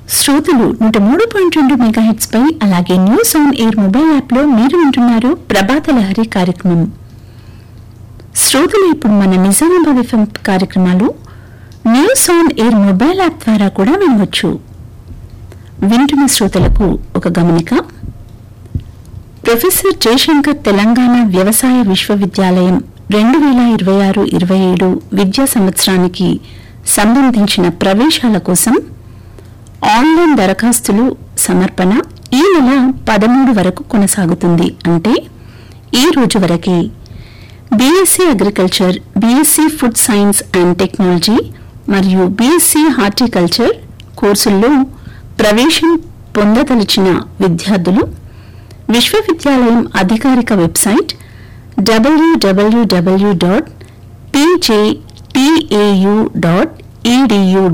శ్రోతలు నూట మూడు పాయింట్ రెండు మెగా హిట్స్ పై అలాగే news on air mobile app లో మీరు వింటున్నారు ప్రభాత లహరి కార్యక్రమం శ్రోతలు ఇప్పుడు మన నిజామాబాద్ ఎఫ్ఎం కార్యక్రమాలు news on air mobile app ద్వారా కూడా వినవచ్చు వింటున్న శ్రోతలకు ఒక గమనిక ప్రొఫెసర్ జయశంకర్ తెలంగాణ వ్యవసాయ విశ్వవిద్యాలయం రెండు వేల ఇరవై ఆరు ఇరవై ఏడు విద్యా సంవత్సరానికి సంబంధించిన ప్రవేశాల కోసం ఆన్లైన్ దరఖాస్తులు సమర్పణ ఈ నెల పదమూడు వరకు కొనసాగుతుంది అంటే ఈ రోజు వరకే BSc agriculture BSc food science and technology మరియు బీఎస్సీ హార్టికల్చర్ కోర్సుల్లో ప్రవేశం పొందదలిచిన విద్యార్థులు విశ్వవిద్యాలయం అధికారిక వెబ్సైట్ డబ్ల్యూడబ్ల్యూడబ్ల్యూ డాట్ పీజేటీఏయు డాట్ ఈడియు